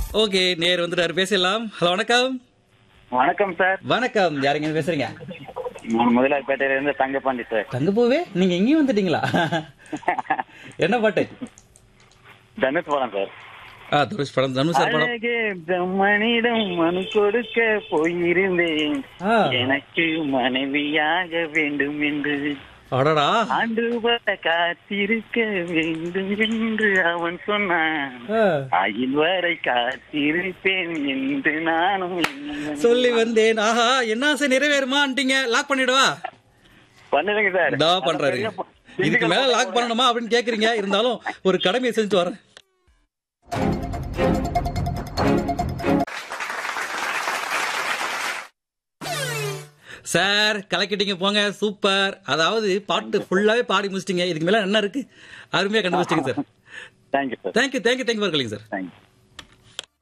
Okay நேர் வந்துட்டாரு பேசலாம் ஹலோ வணக்கம் வணக்கம் சார் வணக்கம் யாருங்க பேசுறீங்க நான் முதலாளிப்பேட்டையில இருந்து தங்கப்பாண்டி சார் தங்கப்பூவே நீங்க எங்கேயும் வந்துட்டீங்களா என்ன பாட்டு தனுஷ் படம் சார் ஆ தனுஷ் படம் தனுஷ் சார் படம் அழகே பிரம்மனிடம் மனு கொடுக்க போயிருந்தேன் ஆ. எனக்கு மனைவியாக வேண்டும் என்று அடடா ஆண்டு வர காத்திருக்க வேண்டும் என்று அவன் சொன்னான் ஆ. ஆயில் வரை காத்திருப்பேன் என்று நானும் எண்ணினேன். சொல்லி வந்தேன் ஆஹா என்ன ஆசை நிறைவேறுமான்ட்டீங்க லாக் பண்ணிடவா பண்ணுங்க சார் இதா பண்றாரு இதுக்கு மேல லாக் பண்ணணுமா அப்படின்னு கேக்குறீங்க இருந்தாலும் ஒரு கடமையை செஞ்சுட்டு வரேன் சார் கலக்கிட்டீங்க போங்க சூப்பர் அதாவது பாட்டு ஃபுல்லாவே பாடி முடிச்சிட்டீங்க இதுக்கு மேல என்ன இருக்கு அருமையா கண்டுபிடிச்சிட்டீங்க sir thank you sir thank you thank you thank you for sir thank you